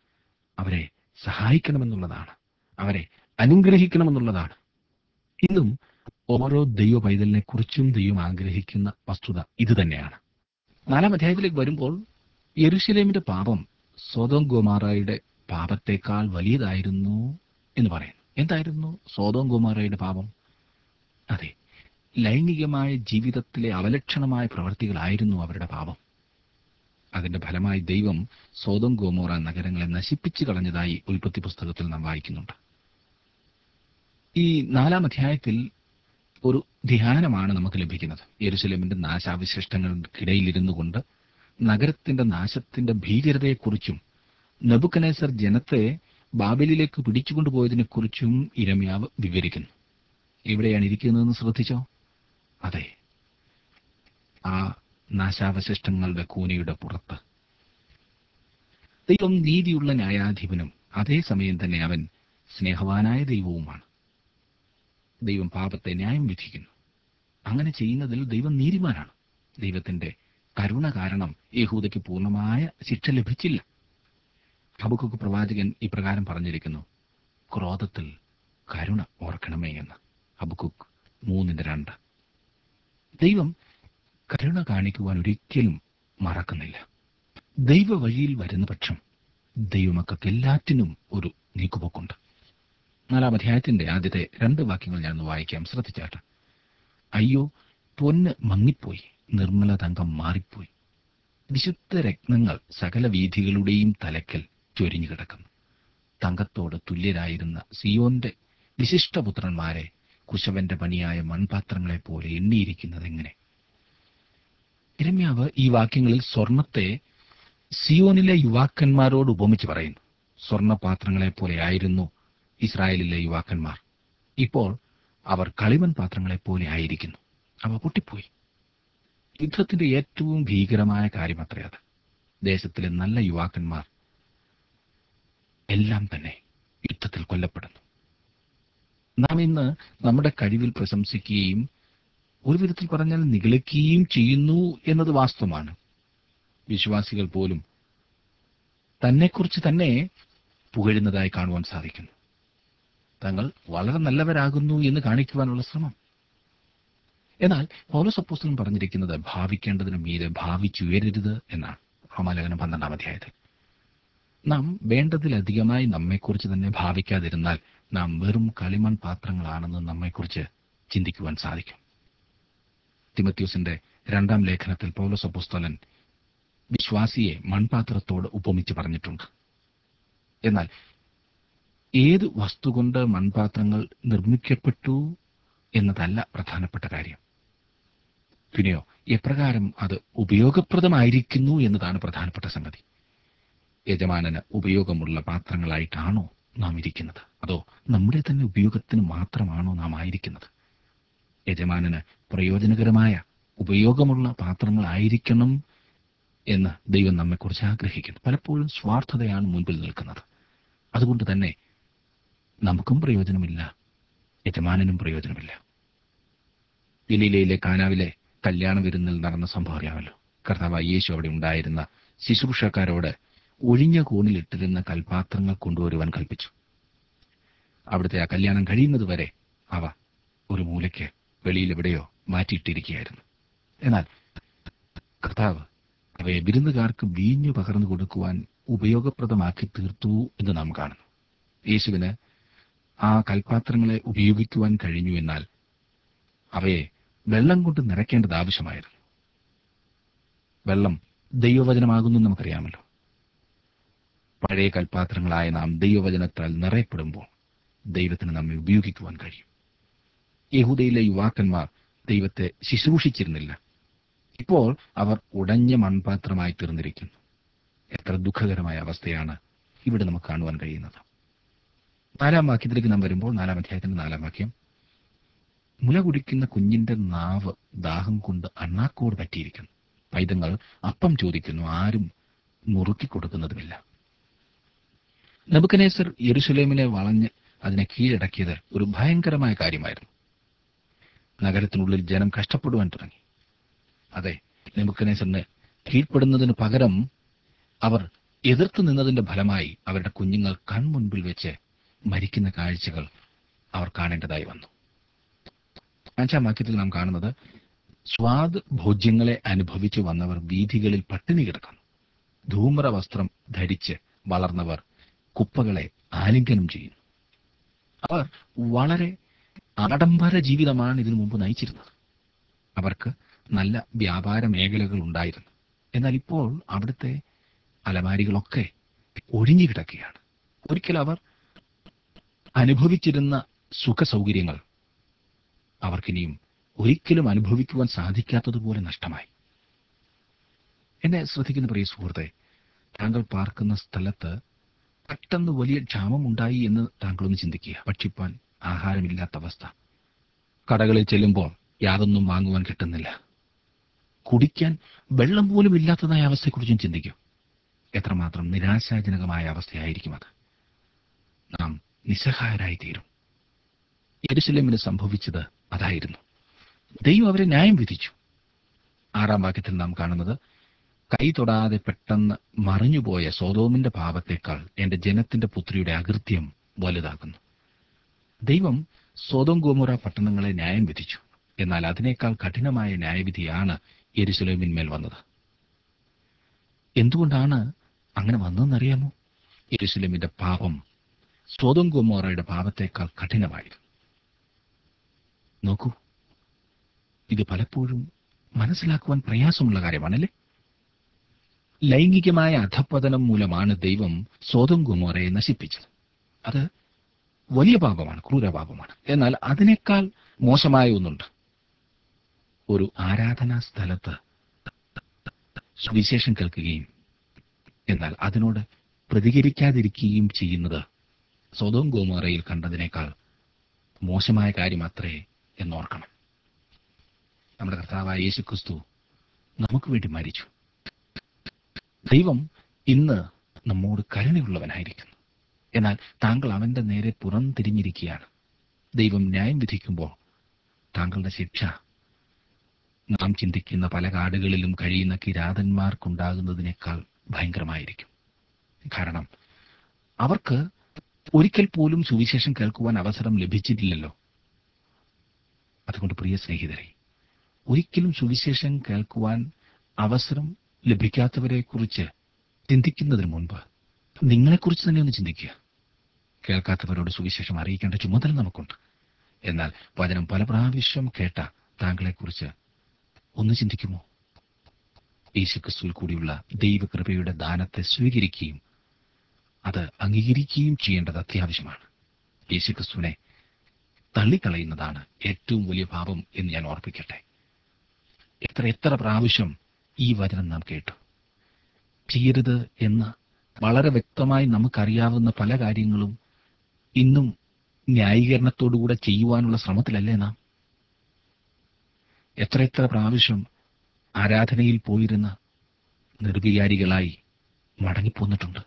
അവരെ സഹായിക്കണമെന്നുള്ളതാണ് അവരെ അനുഗ്രഹിക്കണമെന്നുള്ളതാണ് ഇന്നും ഓരോ ദൈവ പൈതലിനെ കുറിച്ചും ദൈവം ആഗ്രഹിക്കുന്ന വസ്തുത ഇത് തന്നെയാണ് നാലാം അധ്യായത്തിലേക്ക് വരുമ്പോൾ യെരുഷലേമിന്റെ പാപം സ്വതം ഗോമാറയുടെ പാപത്തേക്കാൾ വലിയതായിരുന്നു എന്ന് പറയുന്നു എന്തായിരുന്നു സ്വതം ഗോമാറയുടെ പാപം അതെ ലൈംഗികമായ ജീവിതത്തിലെ അവലക്ഷണമായ പ്രവൃത്തികളായിരുന്നു അവരുടെ പാപം അതിന്റെ ഫലമായി ദൈവം സ്വതം ഗോമോറ നഗരങ്ങളെ നശിപ്പിച്ചു കളഞ്ഞതായി ഉൽപ്പത്തി പുസ്തകത്തിൽ നാം വായിക്കുന്നുണ്ട് ഈ നാലാം അധ്യായത്തിൽ ഒരു ധ്യാനമാണ് നമുക്ക് ലഭിക്കുന്നത് യെരുസലേമിന്റെ നാശാവശിഷ്ടങ്ങൾക്കിടയിൽ ഇരുന്നു കൊണ്ട് നഗരത്തിന്റെ നാശത്തിന്റെ ഭീകരതയെക്കുറിച്ചും നബുക്കനേസർ ജനത്തെ ബാബലിലേക്ക് പിടിച്ചുകൊണ്ടുപോയതിനെക്കുറിച്ചും ഇരമ്യാവ് വിവരിക്കുന്നു എവിടെയാണ് ഇരിക്കുന്നതെന്ന് ശ്രദ്ധിച്ചോ അതെ ആ നാശാവശിഷ്ടങ്ങളുടെ കൂനയുടെ പുറത്ത് ദൈവം നീതിയുള്ള ന്യായാധിപനും അതേസമയം തന്നെ അവൻ സ്നേഹവാനായ ദൈവവുമാണ് ദൈവം പാപത്തെ ന്യായം വിധിക്കുന്നു അങ്ങനെ ചെയ്യുന്നതിൽ ദൈവം നീതിമാനാണ് ദൈവത്തിന്റെ കരുണ കാരണം യഹൂദയ്ക്ക് പൂർണ്ണമായ ശിക്ഷ ലഭിച്ചില്ല ഹബക്കുക്ക് പ്രവാചകൻ ഇപ്രകാരം പറഞ്ഞിരിക്കുന്നു ക്രോധത്തിൽ കരുണ ഓർക്കണമേ എന്ന് ഹബക്കുക്ക് മൂന്നിന്റെ രണ്ട് ദൈവം കരുണ കാണിക്കുവാൻ ഒരിക്കലും മറക്കുന്നില്ല ദൈവ വഴിയിൽ വരുന്ന പക്ഷം ദൈവമക്കൾക്ക് എല്ലാറ്റിനും ഒരു നീക്കുപോക്കുണ്ട് നാലാം അധ്യായത്തിന്റെ ആദ്യത്തെ രണ്ട് വാക്യങ്ങൾ ഞാൻ ഒന്ന് വായിക്കാം ശ്രദ്ധിച്ചാട്ട് അയ്യോ പൊന്ന് മങ്ങിപ്പോയി നിർമ്മല തങ്കം മാറിപ്പോയി വിശുദ്ധ രത്നങ്ങൾ സകല വീഥികളുടെയും തലക്കൽ ചൊരിഞ്ഞു കിടക്കുന്നു തങ്കത്തോട് തുല്യരായിരുന്ന സിയോന്റെ വിശിഷ്ടപുത്രന്മാരെ കുശവന്റെ പണിയായ മൺപാത്രങ്ങളെ പോലെ എണ്ണിയിരിക്കുന്നത് എങ്ങനെ ഇരമ്യാവ് ഈ വാക്യങ്ങളിൽ സ്വർണത്തെ സിയോനിലെ യുവാക്കന്മാരോട് ഉപമിച്ച് പറയുന്നു സ്വർണപാത്രങ്ങളെ പോലെ ആയിരുന്നു ഇസ്രായേലിലെ യുവാക്കന്മാർ ഇപ്പോൾ അവർ കളിമൺ പാത്രങ്ങളെ പോലെ ആയിരിക്കുന്നു അവ പൊട്ടിപ്പോയി യുദ്ധത്തിന്റെ ഏറ്റവും ഭീകരമായ കാര്യമത്രേ അത് ദേശത്തിലെ നല്ല യുവാക്കന്മാർ എല്ലാം തന്നെ യുദ്ധത്തിൽ കൊല്ലപ്പെടുന്നു നാം ഇന്ന് നമ്മുടെ കഴിവിൽ പ്രശംസിക്കുകയും ഒരു വിധത്തിൽ പറഞ്ഞാൽ നിഗളിക്കുകയും ചെയ്യുന്നു എന്നത് വാസ്തവമാണ് വിശ്വാസികൾ പോലും തന്നെക്കുറിച്ച് തന്നെ പുകഴുന്നതായി കാണുവാൻ സാധിക്കുന്നു തങ്ങൾ വളരെ നല്ലവരാകുന്നു എന്ന് കാണിക്കുവാനുള്ള ശ്രമം എന്നാൽ പൗലോസ് അപ്പോസ്തലൻ പറഞ്ഞിരിക്കുന്നത് ഭാവിക്കേണ്ടതിന് മീതെ ഭാവിച്ചുയരരുത് എന്നാണ് റോമാലേഖനം പന്ത്രണ്ടാം അധ്യായത്തിൽ നാം വേണ്ടതിലധികമായി നമ്മെക്കുറിച്ച് തന്നെ ഭാവിക്കാതിരുന്നാൽ നാം വെറും കളിമൺ പാത്രങ്ങളാണെന്ന് നമ്മെക്കുറിച്ച് ചിന്തിക്കുവാൻ സാധിക്കും തിമത്യൂസിന്റെ രണ്ടാം ലേഖനത്തിൽ പൗലോസ് അപ്പോസ്തലൻ വിശ്വാസിയെ മൺപാത്രത്തോട് ഉപമിച്ച് പറഞ്ഞിട്ടുണ്ട് എന്നാൽ ഏത് വസ്തു കൊണ്ട് മൺപാത്രങ്ങൾ നിർമ്മിക്കപ്പെട്ടു എന്നതല്ല പ്രധാനപ്പെട്ട കാര്യം പിന്നെയോ എപ്രകാരം അത് ഉപയോഗപ്രദമായിരിക്കുന്നു എന്നതാണ് പ്രധാനപ്പെട്ട സംഗതി യജമാനന് ഉപയോഗമുള്ള പാത്രങ്ങളായിട്ടാണോ നാം ഇരിക്കുന്നത് അതോ നമ്മുടെ തന്നെ ഉപയോഗത്തിന് മാത്രമാണോ നാം ആയിരിക്കുന്നത് യജമാനന് പ്രയോജനകരമായ ഉപയോഗമുള്ള പാത്രങ്ങളായിരിക്കണം എന്ന് ദൈവം നമ്മെക്കുറിച്ച് ആഗ്രഹിക്കുന്നു പലപ്പോഴും സ്വാർത്ഥതയാണ് മുൻപിൽ നിൽക്കുന്നത് അതുകൊണ്ട് തന്നെ നമുക്കും പ്രയോജനമില്ല യജമാനനും പ്രയോജനമില്ല ഗലീലയിലെ കാനാവിലെ കല്യാണ വിരുന്നിൽ നടന്ന സംഭവം അറിയാമല്ലോ കർത്താവ് യേശു അവിടെ ഉണ്ടായിരുന്ന ശുശ്രൂഷക്കാരോട് ഒഴിഞ്ഞ കോണിലിട്ടിരുന്ന കൽപാത്രങ്ങൾ കൊണ്ടുവരുവാൻ കൽപ്പിച്ചു അവിടുത്തെ ആ കല്യാണം കഴിയുന്നത് വരെ അവ ഒരു മൂലയ്ക്ക് വെളിയിൽ എവിടെയോ മാറ്റിയിട്ടിരിക്കുകയായിരുന്നു എന്നാൽ കർത്താവ് അവയെ വിരുന്നുകാർക്ക് വീഞ്ഞു പകർന്നു കൊടുക്കുവാൻ ഉപയോഗപ്രദമാക്കി തീർത്തു എന്ന് നാം കാണുന്നു യേശുവിന് ആ കൽപാത്രങ്ങളെ ഉപയോഗിക്കുവാൻ കഴിഞ്ഞു എന്നാൽ അവയെ വെള്ളം കൊണ്ട് നിറയ്ക്കേണ്ടത് ആവശ്യമായിരുന്നു വെള്ളം ദൈവവചനമാകുന്നു നമുക്കറിയാമല്ലോ പഴയ കൽപാത്രങ്ങളായ നാം ദൈവവചനത്താൽ നിറയപ്പെടുമ്പോൾ ദൈവത്തിന് നമ്മെ ഉപയോഗിക്കുവാൻ കഴിയും യഹൂദയിലെ യുവാക്കന്മാർ ദൈവത്തെ ശുശ്രൂഷിച്ചിരുന്നില്ല ഇപ്പോൾ അവർ ഉടഞ്ഞ മൺപാത്രമായി തീർന്നിരിക്കുന്നു എത്ര ദുഃഖകരമായ അവസ്ഥയാണ് ഇവിടെ നമുക്ക് കാണുവാൻ കഴിയുന്നത് നാലാം വാക്യത്തിലേക്ക് നാം വരുമ്പോൾ നാലാം അധ്യായത്തിന്റെ നാലാം വാക്യം മുല കുടിക്കുന്ന കുഞ്ഞിന്റെ നാവ് ദാഹം കൊണ്ട് അണ്ണാക്കോട് പറ്റിയിരിക്കുന്നു പൈതങ്ങൾ അപ്പം ചോദിക്കുന്നു ആരും മുറുക്കി കൊടുക്കുന്നതുമില്ല നബുക്കനേസർ യെരുസലേമിനെ വളഞ്ഞ് അതിനെ കീഴടക്കിയത് ഒരു ഭയങ്കരമായ കാര്യമായിരുന്നു നഗരത്തിനുള്ളിൽ ജനം കഷ്ടപ്പെടുവാൻ തുടങ്ങി അതെ നെബുക്കനേസറിന് കീഴ്പ്പെടുന്നതിന് പകരം അവർ എതിർത്തു നിന്നതിന്റെ ഫലമായി അവരുടെ കുഞ്ഞുങ്ങൾ കൺമുൻപിൽ വെച്ച് മരിക്കുന്ന കാഴ്ചകൾ അവർ കാണേണ്ടതായി വന്നു അഞ്ചാം വാക്യത്തിൽ നാം കാണുന്നത് സ്വാദ് ഭോജ്യങ്ങളെ അനുഭവിച്ചു വന്നവർ വീഥികളിൽ പട്ടിണി കിടക്കുന്നു ധൂമ്ര വസ്ത്രം ധരിച്ച് വളർന്നവർ കുപ്പകളെ ആലിംഗനം ചെയ്യുന്നു അവർ വളരെ ആഡംബര ജീവിതമാണ് ഇതിനു മുമ്പ് നയിച്ചിരുന്നത് അവർക്ക് നല്ല വ്യാപാര മേഖലകൾ ഉണ്ടായിരുന്നു എന്നാൽ ഇപ്പോൾ അവിടുത്തെ അലമാരികളൊക്കെ ഒഴിഞ്ഞു കിടക്കുകയാണ് ഒരിക്കൽ അവർ അനുഭവിച്ചിരുന്ന സുഖ സൗകര്യങ്ങൾ അവർക്കിനിയും ഒരിക്കലും അനുഭവിക്കുവാൻ സാധിക്കാത്തതുപോലെ നഷ്ടമായി എന്നെ ശ്രദ്ധിക്കുന്ന പ്രിയ സുഹൃത്തെ താങ്കൾ പാർക്കുന്ന സ്ഥലത്ത് പെട്ടെന്ന് വലിയ ക്ഷാമം ഉണ്ടായി എന്ന് താങ്കളൊന്ന് ചിന്തിക്കുക ഭക്ഷിപ്പാൻ ആഹാരമില്ലാത്ത അവസ്ഥ കടകളിൽ ചെല്ലുമ്പോൾ യാതൊന്നും വാങ്ങുവാൻ കിട്ടുന്നില്ല കുടിക്കാൻ വെള്ളം പോലും ഇല്ലാത്തതായ അവസ്ഥയെക്കുറിച്ചും ചിന്തിക്കും എത്രമാത്രം നിരാശാജനകമായ അവസ്ഥയായിരിക്കും അത് നാം നിസ്സഹായരായി തീരും യെരുസലേമിന് സംഭവിച്ചത് അതായിരുന്നു ദൈവം അവരെ ന്യായം വിധിച്ചു ആറാം വാക്യത്തിൽ നാം കാണുന്നത് കൈ തൊടാതെ പെട്ടെന്ന് മറിഞ്ഞുപോയ സോതോമിന്റെ പാപത്തേക്കാൾ എന്റെ ജനത്തിന്റെ പുത്രിയുടെ അകൃത്യം വലുതാകുന്നു ദൈവം സോതോം ഗോമുറ പട്ടണങ്ങളെ ന്യായം വിധിച്ചു എന്നാൽ അതിനേക്കാൾ കഠിനമായ ന്യായവിധിയാണ് യെരുസലേമിന്മേൽ വന്നത് എന്തുകൊണ്ടാണ് അങ്ങനെ വന്നതെന്നറിയാമോ യെരുശലേമിന്റെ പാപം സ്വതം ഗൊമോറയുടെ പാപത്തേക്കാൾ കഠിനമായിരുന്നു നോക്കൂ ഇത് പലപ്പോഴും മനസ്സിലാക്കുവാൻ പ്രയാസമുള്ള കാര്യമാണല്ലേ ലൈംഗികമായ അധപ്പതനം മൂലമാണ് ദൈവം സ്വതം ഗുമോറയെ നശിപ്പിച്ചത് അത് വലിയ പാപമാണ് ക്രൂരപാപമാണ് എന്നാൽ അതിനേക്കാൾ മോശമായ ഒന്നുണ്ട് ഒരു ആരാധനാ സ്ഥലത്ത് സുവിശേഷം കേൾക്കുകയും എന്നാൽ അതിനോട് പ്രതികരിക്കാതിരിക്കുകയും ചെയ്യുന്നത് സ്വതവും ഗോമോറയിൽ കണ്ടതിനേക്കാൾ മോശമായ കാര്യം അത്രേ എന്നോർക്കണം നമ്മുടെ കർത്താവായ യേശു ക്രിസ്തു നമുക്ക് വേണ്ടി മരിച്ചു ദൈവം ഇന്ന് നമ്മോട് കരുണയുള്ളവനായിരിക്കുന്നു എന്നാൽ താങ്കൾ അവന്റെ നേരെ പുറംതിരിഞ്ഞിരിക്കുകയാണ് ദൈവം ന്യായം വിധിക്കുമ്പോൾ താങ്കളുടെ ശിക്ഷ നാം ചിന്തിക്കുന്ന പല കാടുകളിലും കഴിയുന്ന കിരാതന്മാർക്കുണ്ടാകുന്നതിനേക്കാൾ ഭയങ്കരമായിരിക്കും കാരണം അവർക്ക് ഒരിക്കൽ പോലും സുവിശേഷം കേൾക്കുവാൻ അവസരം ലഭിച്ചിട്ടില്ലല്ലോ അതുകൊണ്ട് പ്രിയ സ്നേഹിതരെ ഒരിക്കലും സുവിശേഷം കേൾക്കുവാൻ അവസരം ലഭിക്കാത്തവരെ കുറിച്ച് ചിന്തിക്കുന്നതിന് മുൻപ് നിങ്ങളെക്കുറിച്ച് തന്നെ ഒന്ന് ചിന്തിക്കുക കേൾക്കാത്തവരോട് സുവിശേഷം അറിയിക്കേണ്ട ചുമതല നമുക്കുണ്ട് എന്നാൽ വചനം പല പ്രാവശ്യം കേട്ട താങ്കളെക്കുറിച്ച് ഒന്ന് ചിന്തിക്കുമോ യേശുക്രിസ്തുവിൽ കൂടിയുള്ള ദൈവകൃപയുടെ ദാനത്തെ സ്വീകരിക്കുകയും അത് അംഗീകരിക്കുകയും ചെയ്യേണ്ടത് അത്യാവശ്യമാണ് യേശുക്രിസ്തുവിനെ തള്ളിക്കളയുന്നതാണ് ഏറ്റവും വലിയ പാപം എന്ന് ഞാൻ ഓർപ്പിക്കട്ടെ എത്ര എത്ര പ്രാവശ്യം ഈ വചനം നാം കേട്ടു ചെയ്യരുത് എന്ന് വളരെ വ്യക്തമായി നമുക്കറിയാവുന്ന പല കാര്യങ്ങളും ഇന്നും ന്യായീകരണത്തോടുകൂടെ ചെയ്യുവാനുള്ള ശ്രമത്തിലല്ലേ നാം എത്ര എത്ര പ്രാവശ്യം ആരാധനയിൽ പോയിരുന്ന നിർവികാരികളായി മടങ്ങിപ്പോന്നിട്ടുണ്ട്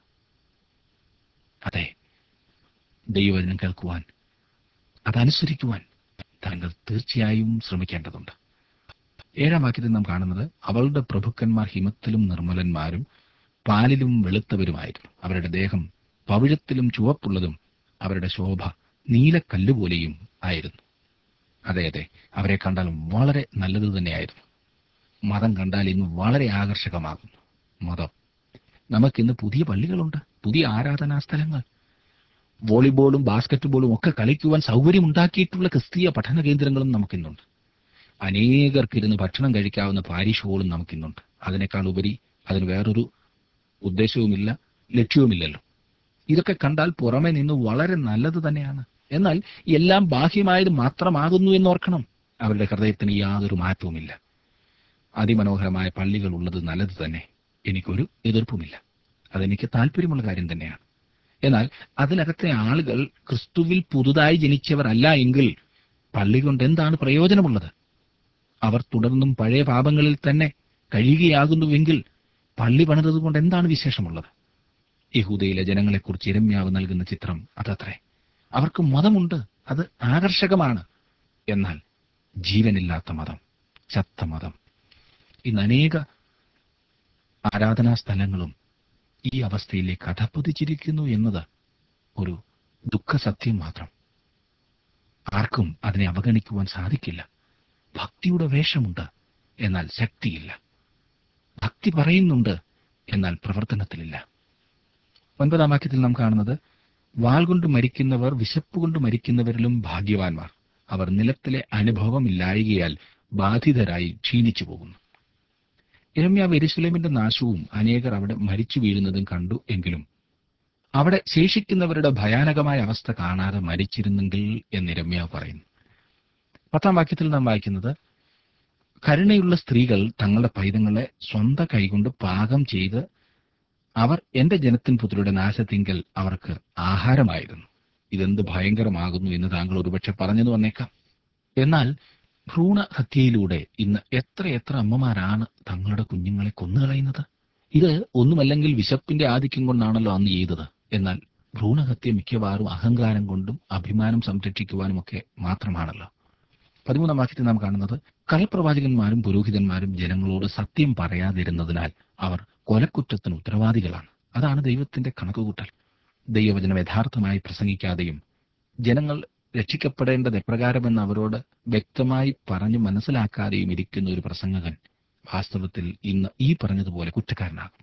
അതെ ദൈവവചനം കേൾക്കുവാൻ അതനുസരിക്കുവാൻ താങ്കൾ തീർച്ചയായും ശ്രമിക്കേണ്ടതുണ്ട് ഏഴാം വാക്യത്തിൽ നാം കാണുന്നത് അവളുടെ പ്രഭുക്കന്മാർ ഹിമത്തിലും നിർമ്മലന്മാരും പാലിലും വെളുത്തവരുമായിരുന്നു അവരുടെ ദേഹം പവിഴത്തിലും ചുവപ്പുള്ളതും അവരുടെ ശോഭ നീലക്കല്ലുപോലെയും ആയിരുന്നു അതെ അതെ അവരെ കണ്ടാൽ വളരെ നല്ലത് തന്നെയായിരുന്നു മതം കണ്ടാൽ ഇന്ന് വളരെ ആകർഷകമാകുന്നു മതം നമുക്കിന്ന് പുതിയ പള്ളികളുണ്ട് പുതിയ ആരാധനാ സ്ഥലങ്ങൾ വോളിബോളും ബാസ്കറ്റ് ഒക്കെ കളിക്കുവാൻ സൗകര്യമുണ്ടാക്കിയിട്ടുള്ള ക്രിസ്തീയ പഠന കേന്ദ്രങ്ങളും നമുക്കിന്നുണ്ട് അനേകർക്കിരുന്ന് ഭക്ഷണം കഴിക്കാവുന്ന പാരിഷ് ഹോളും നമുക്കിന്നുണ്ട് അതിനേക്കാൾ ഉപരി അതിന് വേറൊരു ഉദ്ദേശവുമില്ല ലക്ഷ്യവുമില്ലല്ലോ ഇതൊക്കെ കണ്ടാൽ പുറമെ നിന്ന് വളരെ നല്ലത് തന്നെയാണ് എന്നാൽ എല്ലാം ബാഹ്യമായത് മാത്രമാകുന്നു എന്നോർക്കണം അവരുടെ ഹൃദയത്തിന് യാതൊരു മാറ്റവുമില്ല അതിമനോഹരമായ പള്ളികൾ ഉള്ളത് നല്ലത് തന്നെ എനിക്കൊരു എതിർപ്പുമില്ല അതെനിക്ക് താല്പര്യമുള്ള കാര്യം തന്നെയാണ് എന്നാൽ അതിനകത്തെ ആളുകൾ ക്രിസ്തുവിൽ പുതുതായി ജനിച്ചവരല്ല എങ്കിൽ പള്ളി കൊണ്ട് എന്താണ് പ്രയോജനമുള്ളത് അവർ തുടർന്നും പഴയ പാപങ്ങളിൽ തന്നെ കഴിയുകയാകുന്നുവെങ്കിൽ പള്ളി പണിതത് കൊണ്ട് എന്താണ് വിശേഷമുള്ളത് യഹൂദയിലെ ജനങ്ങളെക്കുറിച്ച് ഇരമ്യാവ് നൽകുന്ന ചിത്രം അതത്രേ അവർക്ക് മതമുണ്ട് അത് ആകർഷകമാണ് എന്നാൽ ജീവനില്ലാത്ത മതം ചത്ത മതം ഇന്ന് അനേക ആരാധനാ സ്ഥലങ്ങളും ഈ അവസ്ഥയിലേക്ക് അധപ്പതിച്ചിരിക്കുന്നു എന്നത് ഒരു ദുഃഖസത്യം മാത്രം ആർക്കും അതിനെ അവഗണിക്കുവാൻ സാധിക്കില്ല ഭക്തിയുടെ വേഷമുണ്ട് എന്നാൽ ശക്തിയില്ല ഭക്തി പറയുന്നുണ്ട് എന്നാൽ പ്രവർത്തനത്തിലില്ല ഒൻപതാം വാക്യത്തിൽ നാം കാണുന്നത് വാൾ കൊണ്ട് മരിക്കുന്നവർ വിശപ്പ് കൊണ്ട് മരിക്കുന്നവരിലും ഭാഗ്യവാന്മാർ അവർ നിലത്തിലെ അനുഭവമില്ലായകയാൽ ബാധിതരായി ക്ഷീണിച്ചു പോകുന്നു ഇരമ്യാവ് എരുസലേമിന്റെ നാശവും അനേകർ അവിടെ മരിച്ചു വീഴുന്നതും കണ്ടു എങ്കിലും അവിടെ ശേഷിക്കുന്നവരുടെ ഭയാനകമായ അവസ്ഥ കാണാതെ മരിച്ചിരുന്നെങ്കിൽ എന്ന് ഇരമ്യാവ് പറയുന്നു പത്താം വാക്യത്തിൽ നാം വായിക്കുന്നത് കരുണയുള്ള സ്ത്രീകൾ തങ്ങളുടെ പൈതങ്ങളെ സ്വന്തം കൈകൊണ്ട് പാകം ചെയ്ത് അവർ എന്റെ ജനത്തിൻ പുത്രിയുടെ നാശത്തിങ്കൽ അവർക്ക് ആഹാരമായിരുന്നു ഇതെന്ത് ഭയങ്കരമാകുന്നു എന്ന് താങ്കൾ ഒരുപക്ഷെ പറഞ്ഞെന്ന് വന്നേക്കാം എന്നാൽ ഭ്രൂണഹത്യയിലൂടെ ഇന്ന് എത്ര എത്ര അമ്മമാരാണ് തങ്ങളുടെ കുഞ്ഞുങ്ങളെ കൊന്നുകളയുന്നത് ഇത് ഒന്നുമല്ലെങ്കിൽ വിശപ്പിന്റെ ആധിക്യം കൊണ്ടാണല്ലോ അന്ന് ചെയ്തത് എന്നാൽ ഭ്രൂണഹത്യ മിക്കവാറും അഹങ്കാരം കൊണ്ടും അഭിമാനം സംരക്ഷിക്കുവാനും ഒക്കെ മാത്രമാണല്ലോ പതിമൂന്നാം വാക്യത്തിൽ നാം കാണുന്നത് കള്ളപ്രവാചകന്മാരും പുരോഹിതന്മാരും ജനങ്ങളോട് സത്യം പറയാതിരുന്നതിനാൽ അവർ കൊലക്കുറ്റത്തിന് ഉത്തരവാദികളാണ് അതാണ് ദൈവത്തിന്റെ കണക്കുകൂട്ടൽ ദൈവവചനം യഥാർത്ഥമായി പ്രസംഗിക്കാതെയും ജനങ്ങൾ രക്ഷിക്കപ്പെടേണ്ടത് എപ്രകാരമെന്ന് അവരോട് വ്യക്തമായി പറഞ്ഞു മനസ്സിലാക്കാതെയും ഇരിക്കുന്ന ഒരു പ്രസംഗകൻ വാസ്തവത്തിൽ ഇന്ന് ഈ പറഞ്ഞതുപോലെ കുറ്റക്കാരനാകും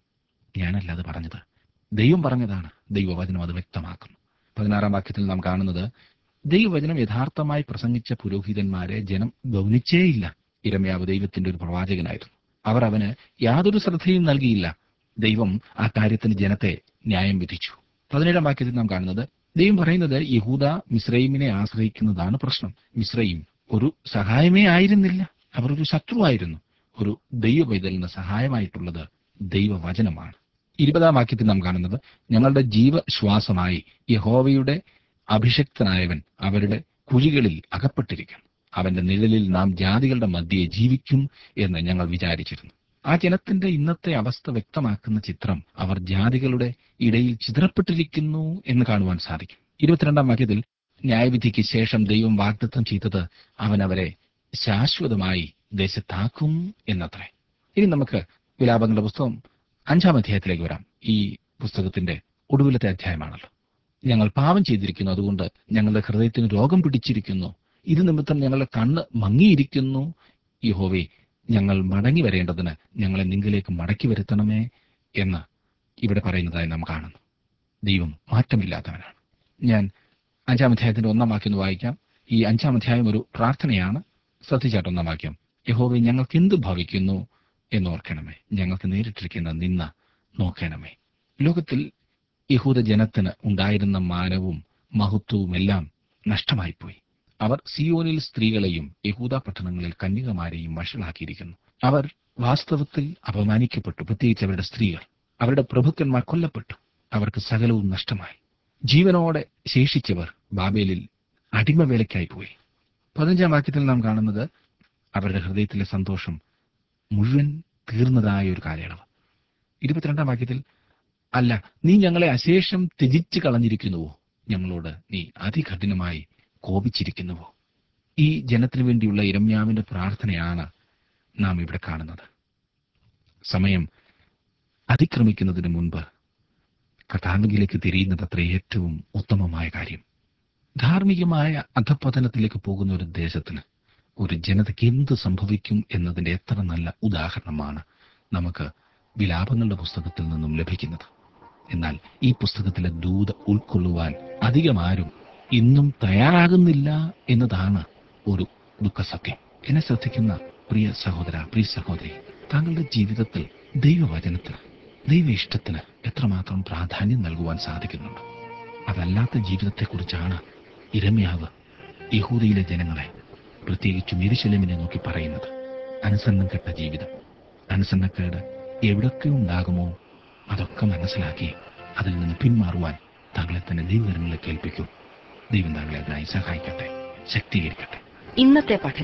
ഞാനല്ല അത് പറഞ്ഞത് ദൈവം പറഞ്ഞതാണ് ദൈവവചനം അത് വ്യക്തമാക്കുന്നു പതിനാറാം വാക്യത്തിൽ നാം കാണുന്നത് ദൈവവചനം യഥാർത്ഥമായി പ്രസംഗിച്ച പുരോഹിതന്മാരെ ജനം ഗൗനിച്ചേയില്ല ഇരമ്യാവ് ദൈവത്തിന്റെ ഒരു പ്രവാചകനായിരുന്നു അവർ അവന് യാതൊരു ശ്രദ്ധയും നൽകിയില്ല ദൈവം ആ കാര്യത്തിന് ജനത്തെ ന്യായം വിധിച്ചു പതിനേഴാം വാക്യത്തിൽ നാം കാണുന്നത് ദൈവം പറയുന്നത് യഹൂദ മിസ്രൈമിനെ ആശ്രയിക്കുന്നതാണ് പ്രശ്നം മിസ്രൈം ഒരു സഹായമേ ആയിരുന്നില്ല അവർ ഒരു ശത്രുവായിരുന്നു ഒരു ദൈവപൈതലിന് സഹായമായിട്ടുള്ളത് ദൈവവചനമാണ് ഇരുപതാം വാക്യത്തിൽ നാം കാണുന്നത് ഞങ്ങളുടെ ജീവശ്വാസമായി യഹോവയുടെ അഭിഷക്തനായവൻ അവരുടെ കുഴികളിൽ അകപ്പെട്ടിരിക്കുന്നു അവന്റെ നിഴലിൽ നാം ജാതികളുടെ മധ്യേ ജീവിക്കും എന്ന് ഞങ്ങൾ വിചാരിച്ചിരുന്നു ആ ജനത്തിന്റെ ഇന്നത്തെ അവസ്ഥ വ്യക്തമാക്കുന്ന ചിത്രം അവർ ജാതികളുടെ ഇടയിൽ ചിതറപ്പെട്ടിരിക്കുന്നു എന്ന് കാണുവാൻ സാധിക്കും ഇരുപത്തിരണ്ടാം വാക്യത്തിൽ ന്യായവിധിക്ക് ശേഷം ദൈവം വാഗ്ദത്തം ചെയ്തത് അവൻ അവരെ ശാശ്വതമായി ദേശത്താക്കും എന്നത്രേ ഇനി നമുക്ക് വിലാപങ്ങളുടെ പുസ്തകം അഞ്ചാം അധ്യായത്തിലേക്ക് വരാം ഈ പുസ്തകത്തിന്റെ ഒടുവിലത്തെ അധ്യായമാണല്ലോ ഞങ്ങൾ പാപം ചെയ്തിരിക്കുന്നു അതുകൊണ്ട് ഞങ്ങളുടെ ഹൃദയത്തിന് രോഗം പിടിച്ചിരിക്കുന്നു ഇത് നിമിത്തം ഞങ്ങളുടെ കണ്ണ് മങ്ങിയിരിക്കുന്നു യഹോവേ ഞങ്ങൾ മടങ്ങി വരേണ്ടതിന് ഞങ്ങളെ നിങ്കിലേക്ക് മടക്കി വരുത്തണമേ എന്ന് ഇവിടെ പറയുന്നതായി നാം കാണുന്നു ദൈവം മാറ്റമില്ലാത്തവനാണ് ഞാൻ അഞ്ചാം അധ്യായത്തിന്റെ ഒന്നാം വാക്യം ഒന്ന് വായിക്കാം ഈ അഞ്ചാം അധ്യായം ഒരു പ്രാർത്ഥനയാണ് ശ്രദ്ധിച്ചാട്ട് ഒന്നാം വാക്യം യഹോവെ ഞങ്ങൾക്ക് എന്ത് ഭവിക്കുന്നു എന്നോർക്കണമേ ഞങ്ങൾക്ക് നേരിട്ടിരിക്കുന്ന നിന്ന നോക്കണമേ ലോകത്തിൽ യഹൂദ ജനത്തിന് ഉണ്ടായിരുന്ന മാനവും മഹത്വവും എല്ലാം നഷ്ടമായിപ്പോയി അവർ സിയോനിൽ സ്ത്രീകളെയും യഹൂദ പട്ടണങ്ങളിൽ കന്യകമാരെയും വഷളാക്കിയിരിക്കുന്നു അവർ വാസ്തവത്തിൽ അപമാനിക്കപ്പെട്ടു പ്രത്യേകിച്ച് അവരുടെ സ്ത്രീകൾ അവരുടെ പ്രഭുക്കന്മാർ കൊല്ലപ്പെട്ടു അവർക്ക് സകലവും നഷ്ടമായി ജീവനോടെ ശേഷിച്ചവർ ബാബേലിൽ അടിമവേലയ്ക്കായി പോയി പതിനഞ്ചാം വാക്യത്തിൽ നാം കാണുന്നത് അവരുടെ ഹൃദയത്തിലെ സന്തോഷം മുഴുവൻ തീർന്നതായ ഒരു കാലയളവ് ഇരുപത്തിരണ്ടാം വാക്യത്തിൽ അല്ല നീ ഞങ്ങളെ അശേഷം ത്യജിച്ചു കളഞ്ഞിരിക്കുന്നുവോ ഞങ്ങളോട് നീ അതികഠിനമായി കോപിച്ചിരിക്കുന്നുവോ ഈ ജനത്തിനു വേണ്ടിയുള്ള ഇരമ്യാവിന്റെ പ്രാർത്ഥനയാണ് നാം ഇവിടെ കാണുന്നത് സമയം അതിക്രമിക്കുന്നതിന് മുൻപ് കഥാവിലേക്ക് തിരിയുന്നത് അത്ര ഏറ്റവും ഉത്തമമായ കാര്യം ധാർമ്മികമായ അധപതനത്തിലേക്ക് പോകുന്ന ഒരു ദേശത്തിന് ഒരു ജനതയ്ക്ക് എന്ത് സംഭവിക്കും എന്നതിന്റെ എത്ര നല്ല ഉദാഹരണമാണ് നമുക്ക് വിലാപങ്ങളുടെ പുസ്തകത്തിൽ നിന്നും ലഭിക്കുന്നത് എന്നാൽ ഈ പുസ്തകത്തിലെ ദൂത ഉൾക്കൊള്ളുവാൻ അധികം ആരും ഇന്നും തയ്യാറാകുന്നില്ല എന്നതാണ് ഒരു ദുഃഖസത്യം എന്നെ ശ്രദ്ധിക്കുന്ന പ്രിയ സഹോദര പ്രിയ സഹോദരി താങ്കളുടെ ജീവിതത്തിൽ ദൈവവചനത്തിന് ദൈവ ഇഷ്ടത്തിന് എത്രമാത്രം പ്രാധാന്യം നൽകുവാൻ സാധിക്കുന്നുണ്ട് അതല്ലാത്ത ജീവിതത്തെക്കുറിച്ചാണ് ഇരമ്യാവ് യഹൂദയിലെ ജനങ്ങളെ പ്രത്യേകിച്ചും എരിശലമിനെ നോക്കി പറയുന്നത് അനുസരണം കെട്ട ജീവിതം അനുസരണക്കേട് എവിടൊക്കെ ഉണ്ടാകുമോ അതൊക്കെ മനസ്സിലാക്കി അതിൽ നിന്ന് പിന്മാറുവാൻ താങ്കളെ തന്നെ ദൈവകരങ്ങളിലേക്ക് ഏൽപ്പിക്കൂ ദൈവം താങ്കളെ അതിനായി സഹായിക്കട്ടെ ശക്തീകരിക്കട്ടെ ഇന്നത്തെ പഠനം